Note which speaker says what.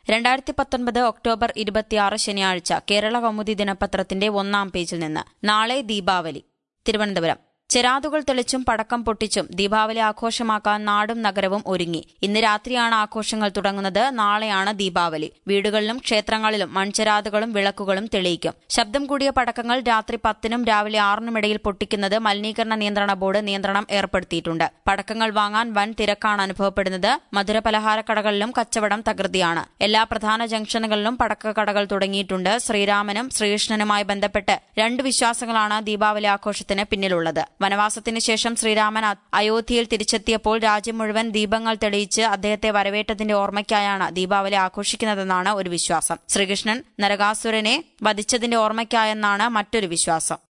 Speaker 1: രണ്ടായിരത്തി പത്തൊൻപത് ഒക്ടോബർ ഇരുപത്തിയാറ് ശനിയാഴ്ച കേരള കൗമുദി ദിനപത്രത്തിന്റെ ഒന്നാം പേജിൽ നിന്ന് നാളെ ദീപാവലി തിരുവനന്തപുരം ചെരാതുകൾ തെളിച്ചും പടക്കം പൊട്ടിച്ചും ദീപാവലി ആഘോഷമാക്കാൻ നാടും നഗരവും ഒരുങ്ങി ഇന്ന് രാത്രിയാണ് ആഘോഷങ്ങൾ തുടങ്ങുന്നത് നാളെയാണ് ദീപാവലി വീടുകളിലും ക്ഷേത്രങ്ങളിലും മൺചെരാതുകളും വിളക്കുകളും തെളിയിക്കും ശബ്ദം കൂടിയ പടക്കങ്ങൾ രാത്രി പത്തിനും രാവിലെ ആറിനുമിടയിൽ പൊട്ടിക്കുന്നത് മലിനീകരണ നിയന്ത്രണ ബോർഡ് നിയന്ത്രണം ഏർപ്പെടുത്തിയിട്ടുണ്ട് പടക്കങ്ങൾ വാങ്ങാൻ വൻ തിരക്കാണ് അനുഭവപ്പെടുന്നത് മധുര പലഹാരക്കടകളിലും കച്ചവടം തകൃതിയാണ് എല്ലാ പ്രധാന ജംഗ്ഷനുകളിലും പടക്കക്കടകൾ തുടങ്ങിയിട്ടുണ്ട് ശ്രീരാമനും ശ്രീകൃഷ്ണനുമായി ബന്ധപ്പെട്ട് രണ്ട് വിശ്വാസങ്ങളാണ് ദീപാവലി ആഘോഷത്തിന് പിന്നിലുള്ളത് വനവാസത്തിന് ശേഷം ശ്രീരാമൻ അ- അയോധ്യയിൽ തിരിച്ചെത്തിയപ്പോൾ രാജ്യം മുഴുവൻ ദീപങ്ങൾ തെളിയിച്ച് അദ്ദേഹത്തെ വരവേറ്റതിന്റെ ഓർമ്മയ്ക്കായാണ് ദീപാവലി ആഘോഷിക്കുന്നതെന്നാണ് ഒരു വിശ്വാസം ശ്രീകൃഷ്ണൻ നരകാസുരനെ വധിച്ചതിന്റെ ഓർമ്മയ്ക്കായെന്നാണ് മറ്റൊരു വിശ്വാസം